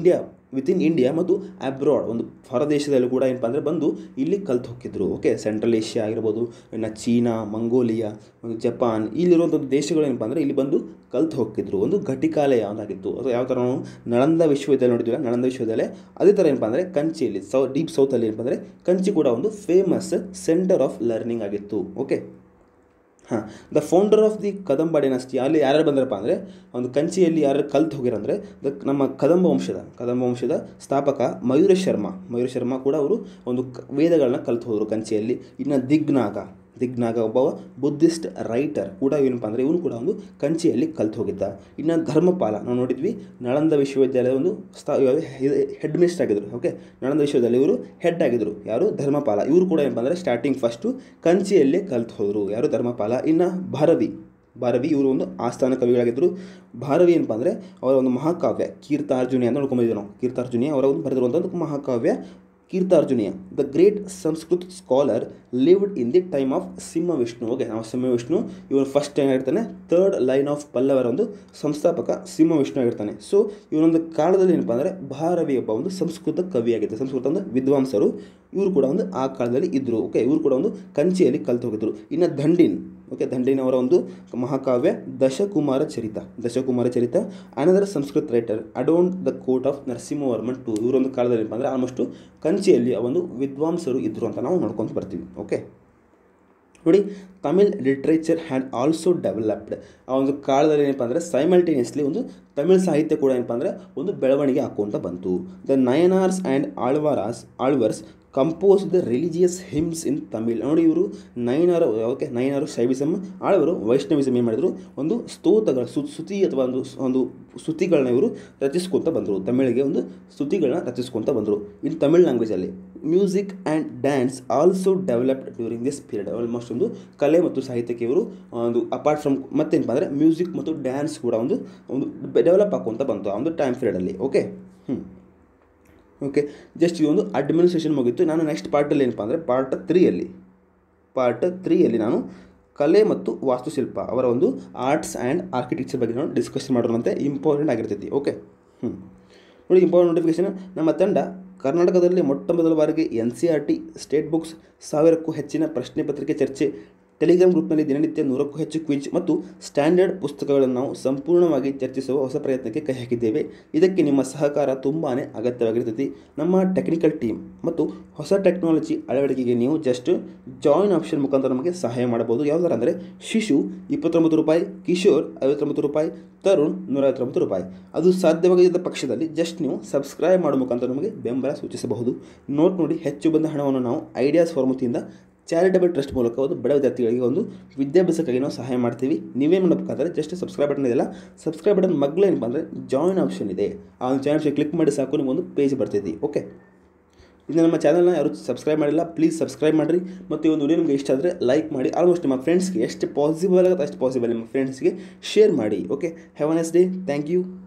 ವಿತಿನ್ ಇಂಡಿಯಾ ಮತ್ತು ಅಬ್ರಾಡ್ ಒಂದು ಹೊರದೇಶದಲ್ಲೂ ಕೂಡ ಏನಪ್ಪ ಅಂದರೆ ಬಂದು ಇಲ್ಲಿ ಕಲ್ತು ಹೋಗಿದ್ರು ಓಕೆ ಸೆಂಟ್ರಲ್ ಏಷ್ಯಾ ಆಗಿರ್ಬೋದು ಇನ್ನು ಚೀನಾ ಮಂಗೋಲಿಯಾ ಒಂದು ಜಪಾನ್ ಇಲ್ಲಿರುವಂಥ ದೇಶಗಳು ಏನಪ್ಪ ಅಂದರೆ ಇಲ್ಲಿ ಬಂದು ಕಲ್ತು ಹೋಗಿದ್ರು ಒಂದು ಘಟಿಕಾಲಯ ಒಂದಾಗಿತ್ತು ಅದು ಯಾವ ಥರ ನಾವು ನಳಂದ ವಿಶ್ವವಿದ್ಯಾಲಯ ನೋಡಿದ್ವಿ ನಳಂದ ವಿಶ್ವವಿದ್ಯಾಲಯ ಅದೇ ಥರ ಏನಪ್ಪ ಅಂದರೆ ಕಂಚಿಯಲ್ಲಿ ಸೌ ಡೀಪ್ ಸೌತಲ್ಲಿ ಏನಪ್ಪ ಅಂದರೆ ಕಂಚಿ ಕೂಡ ಒಂದು ಫೇಮಸ್ ಸೆಂಟರ್ ಆಫ್ ಲರ್ನಿಂಗ್ ಆಗಿತ್ತು ಓಕೆ ಹಾಂ the founder of the Kadamba dynasty ಅಲ್ಲಿ ಯಾರ್ಯಾರು ಬಂದ್ರಪ್ಪ ಅಂದರೆ ಒಂದು ಕಂಚಿಯಲ್ಲಿ ಯಾರು ಕಲ್ತು ಹೋಗಿರಂದರೆ ದ ನಮ್ಮ ಕದಂಬ ವಂಶದ ಕದಂಬ ವಂಶದ ಸ್ಥಾಪಕ ಮಯೂರ ಶರ್ಮ ಮಯೂರ ಶರ್ಮ ಕೂಡ ಅವರು ಒಂದು ಕ ವೇದಗಳನ್ನ ಕಲ್ತು ಹೋದರು ಕಂಚಿಯಲ್ಲಿ ಇನ್ನು ದಿಗ್ನಾಗ ದಿಗ್ನಾಗ ಒಬ್ಬ ಬುದ್ಧಿಸ್ಟ್ ರೈಟರ್ ಕೂಡ ಏನಪ್ಪ ಅಂದರೆ ಇವನು ಕೂಡ ಒಂದು ಕಂಚಿಯಲ್ಲಿ ಕಲ್ತು ಹೋಗಿದ್ದ ಇನ್ನು ಧರ್ಮಪಾಲ ನಾವು ನೋಡಿದ್ವಿ ನಳಂದ ವಿಶ್ವವಿದ್ಯಾಲಯದ ಒಂದು ಸ್ಥಾ ಹೆಡ್ ಮಿನಿಸ್ಟರ್ ಆಗಿದ್ದರು ಓಕೆ ನಳಂದ ವಿಶ್ವವಿದ್ಯಾಲಯ ಇವರು ಹೆಡ್ ಆಗಿದ್ದರು ಯಾರು ಧರ್ಮಪಾಲ ಇವರು ಕೂಡ ಏನಪ್ಪ ಅಂದರೆ ಸ್ಟಾರ್ಟಿಂಗ್ ಫಸ್ಟು ಕಂಚಿಯಲ್ಲೇ ಕಲ್ತು ಹೋದರು ಯಾರು ಧರ್ಮಪಾಲ ಇನ್ನು ಭಾರವಿ ಭಾರವಿ ಇವರು ಒಂದು ಆಸ್ಥಾನ ಕವಿಗಳಾಗಿದ್ದರು ಭಾರವಿ ಏನಪ್ಪ ಅಂದರೆ ಅವರ ಒಂದು ಮಹಾಕಾವ್ಯ ಕೀರ್ತಾರ್ಜುನಿ ಅಂತ ನೋಡ್ಕೊಂಬಂದಿದ್ದೀವಿ ನಾವು ಕೀರ್ತಾರ್ಜುನಿ ಅವರ ಒಂದು ಬರೆದಿರುವಂಥ ಒಂದು ಮಹಾಕಾವ್ಯ Kiratarjuniya the great Sanskrit scholar lived in the time of Simha Vishnu okay ನಾವು ಸಿಂಹ ವಿಷ್ಣು ಇವನು ಫಸ್ಟ್ ಏನಾಗಿರ್ತಾನೆ ಥರ್ಡ್ ಲೈನ್ ಆಫ್ ಪಲ್ಲವರ ಒಂದು ಸಂಸ್ಥಾಪಕ ಸಿಂಹ ವಿಷ್ಣು ಆಗಿರ್ತಾನೆ ಸೊ ಇವನೊಂದು ಕಾಲದಲ್ಲಿ ಏನಪ್ಪ ಅಂದರೆ ಭಾರವಿ ಒಬ್ಬ ಒಂದು ಸಂಸ್ಕೃತ ಕವಿಯಾಗಿದ್ದ ಸಂಸ್ಕೃತ ಒಂದು ವಿದ್ವಾಂಸರು ಇವರು ಕೂಡ ಒಂದು ಆ ಕಾಲದಲ್ಲಿ ಇದ್ದರು ಓಕೆ ಇವರು ಕೂಡ ಒಂದು ಕಂಚಿಯಲ್ಲಿ ಕಲ್ತು ಹೋಗಿದ್ರು ಇನ್ನು ದಂಡಿನ್ ಓಕೆ ದಂಡಿನ್ ಅವರ ಒಂದು ಮಹಾಕಾವ್ಯ Dasakumara Charita Dasakumara Charita another Sanskrit writer adorned the court of Narasimhavarman two ಇವರೊಂದು ಕಾಲದಲ್ಲಿ ಏನಪ್ಪ ಅಂದರೆ ಆಲ್ಮೋಸ್ಟು ಕಂಚಿಯಲ್ಲಿ ಆ ಒಂದು ವಿದ್ವಾಂಸರು ಇದ್ದರು ಅಂತ ನಾವು ನೋಡ್ಕೊಂತ ಬರ್ತೀವಿ ಓಕೆ ನೋಡಿ Tamil literature had also developed ಆ ಒಂದು ಕಾಲದಲ್ಲಿ ಏನಪ್ಪ ಅಂದರೆ ಸೈಮಲ್ಟೇನಿಯಸ್ಲಿ ಒಂದು ತಮಿಳ್ ಸಾಹಿತ್ಯ ಕೂಡ ಏನಪ್ಪ ಅಂದರೆ ಒಂದು ಬೆಳವಣಿಗೆ ಹಾಕ್ಕೊಂತ ಬಂತು the Nayanars and Alvars Alvars compose the religious hymns in Tamil ನೋಡಿ ಇವರು ನೈನಾರು ಓಕೆ ನೈನಾರು ಶೈವಿಸಮ್ ಆಳ್ವರು ವೈಷ್ಣವಿಸಮ್ ಏನು ಮಾಡಿದರು ಒಂದು ಸ್ತೋತಗಳ ಸು ಸ್ತುತಿ ಅಥವಾ ಒಂದು ಒಂದು ಸ್ತುತಿಗಳನ್ನ ಇವರು ರಚಿಸ್ಕೊತ ಬಂದರು ತಮಿಳಿಗೆ ಒಂದು ಸ್ತುತಿಗಳನ್ನ ರಚಿಸ್ಕೊತ ಬಂದರು ಇನ್ ತಮಿಳ್ ಲ್ಯಾಂಗ್ವೇಜಲ್ಲಿ music and dance also developed during this period almost ಒಂದು ಕಲೆ ಮತ್ತು ಸಾಹಿತ್ಯಕ್ಕೆ ಇವರು ಒಂದು ಅಪಾರ್ಟ್ ಫ್ರಮ್ ಮತ್ತೇನಪ್ಪ ಅಂದರೆ ಮ್ಯೂಸಿಕ್ ಮತ್ತು ಡ್ಯಾನ್ಸ್ ಕೂಡ ಒಂದು ಒಂದು ಡೆವಲಪ್ ಆಕೊಂತ ಬಂತು ಆ ಒಂದು ಟೈಮ್ ಪೀರಿಯಡಲ್ಲಿ ಓಕೆ ಹ್ಞೂ ಓಕೆ ಜಸ್ಟ್ ಈ ಒಂದು ಅಡ್ಮಿನಿಸ್ಟ್ರೇಷನ್ ಮುಗೀತು ನಾನು ನೆಕ್ಸ್ಟ್ ಪಾರ್ಟಲ್ಲಿ ಏನಪ್ಪ ಅಂದರೆ ಪಾರ್ಟ್ ತ್ರೀಯಲ್ಲಿ ಪಾರ್ಟ್ ತ್ರೀಯಲ್ಲಿ ನಾನು ಕಲೆ ಮತ್ತು ವಾಸ್ತುಶಿಲ್ಪ ಅವರ ಒಂದು ಆರ್ಟ್ಸ್ ಆ್ಯಂಡ್ ಆರ್ಕಿಟೆಕ್ಚರ್ ಬಗ್ಗೆ ನಾನು ಡಿಸ್ಕಷನ್ ಮಾಡೋಣಂತೆ ಇಂಪಾರ್ಟೆಂಟ್ ಆಗಿರ್ತೈತಿ ಓಕೆ ಹ್ಞೂ ನೋಡಿ ಇಂಪಾರ್ಟೆಂಟ್ ನೋಟಿಫಿಕೇಶನ್ ನಮ್ಮ ತಂಡ ಕರ್ನಾಟಕದಲ್ಲಿ ಮೊಟ್ಟ ಮೊದಲ ಬಾರಿಗೆ N C R T state books ಸಾವಿರಕ್ಕೂ ಹೆಚ್ಚಿನ ಪ್ರಶ್ನೆ ಪತ್ರಿಕೆ ಚರ್ಚೆ ಟೆಲಿಗ್ರಾಮ್ ಗ್ರೂಪ್ನಲ್ಲಿ ದಿನನಿತ್ಯ ನೂರಕ್ಕೂ ಹೆಚ್ಚು ಕ್ವಿಜ್ ಮತ್ತು ಸ್ಟ್ಯಾಂಡರ್ಡ್ ಪುಸ್ತಕಗಳನ್ನು ನಾವು ಸಂಪೂರ್ಣವಾಗಿ ಚರ್ಚಿಸುವ ಹೊಸ ಪ್ರಯತ್ನಕ್ಕೆ ಕೈ ಹಾಕಿದ್ದೇವೆ ಇದಕ್ಕೆ ನಿಮ್ಮ ಸಹಕಾರ ತುಂಬಾ ಅಗತ್ಯವಾಗಿರ್ತೈತಿ ನಮ್ಮ ಟೆಕ್ನಿಕಲ್ ಟೀಮ್ ಮತ್ತು ಹೊಸ ಟೆಕ್ನಾಲಜಿ ಅಳವಡಿಕೆಗೆ ನೀವು ಜಸ್ಟ್ ಜಾಯಿನ್ ಆಪ್ಷನ್ ಮುಖಾಂತರ ನಮಗೆ ಸಹಾಯ ಮಾಡಬಹುದು ಯಾವುದಾರ ಅಂದರೆ ಶಿಶು ಇಪ್ಪತ್ತೊಂಬತ್ತು ರೂಪಾಯಿ ಕಿಶೋರ್ ಐವತ್ತೊಂಬತ್ತು ರೂಪಾಯಿ ತರುಣ್ ನೂರೈವತ್ತೊಂಬತ್ತು ರೂಪಾಯಿ ಅದು ಸಾಧ್ಯವಾಗಿದ್ದ ಪಕ್ಷದಲ್ಲಿ ಜಸ್ಟ್ ನೀವು ಸಬ್ಸ್ಕ್ರೈಬ್ ಮಾಡೋ ಮುಖಾಂತರ ನಮಗೆ ಬೆಂಬಲ ಸೂಚಿಸಬಹುದು ನೋಟ್ ನೋಡಿ ಹೆಚ್ಚು ಬಂದ ಹಣವನ್ನು ನಾವು ಐಡಿಯಾಸ್ ಫಾರ್ಮ್ ವತಿಯಿಂದ ಚಾರಿಟಬಲ್ ಟ್ರಸ್ಟ್ ಮೂಲಕ ಒಂದು ಬಡ ವಿದ್ಯಾರ್ಥಿಗಳಿಗೆ ಒಂದು ವಿದ್ಯಾಭ್ಯಾಸಕ್ಕಾಗಿ ನಾವು ಸಹಾಯ ಮಾಡ್ತೀವಿ ನೀವೇನು ಮಾಡಬೇಕಾದ್ರೆ ಜಸ್ಟ್ ಸಬ್ಸ್ಕ್ರೈಬ್ ಬಟನ್ ಇದೆಯಲ್ಲ ಸಬ್ಸ್ಕ್ರೈಬ್ ಬಟನ್ ಮಗ್ಲೇನಪ್ಪ ಅಂದರೆ ಜಾಯಿನ್ ಆಪ್ಷನ್ ಇದೆ ಆ ಒಂದು ಜಾಯಿನ್ ಆಪ್ಷನ್ ಕ್ಲಿಕ್ ಮಾಡಿ ಸಾಕು ನಿಮಗೊಂದು ಪೇಜ್ ಬರ್ತಿದೆ ಓಕೆ ಇನ್ನು ನಮ್ಮ ಚಾನಲ್ನ ಯಾರು ಸಬ್ಸ್ಕ್ರೈಬ್ ಮಾಡಿಲ್ಲ ಪ್ಲೀಸ್ ಸಬ್ಸ್ಕ್ರೈಬ್ ಮಾಡಿರಿ ಮತ್ತು ಈ ಒಂದು ವಿಡಿಯೋ ನಿಮಗೆ ಇಷ್ಟ ಆದರೆ ಲೈಕ್ ಮಾಡಿ ಆಲ್ಮೋಸ್ಟ್ ನಿಮ್ಮ ಫ್ರೆಂಡ್ಸ್ಗೆ ಎಷ್ಟು ಪಾಸಿಬಲ್ ಆಗುತ್ತೆ ಅಷ್ಟು ಪಾಸಿಬಲ್ ನಿಮ್ಮ ಫ್ರೆಂಡ್ಸ್ಗೆ ಶೇರ್ ಮಾಡಿ okay have a nice day thank you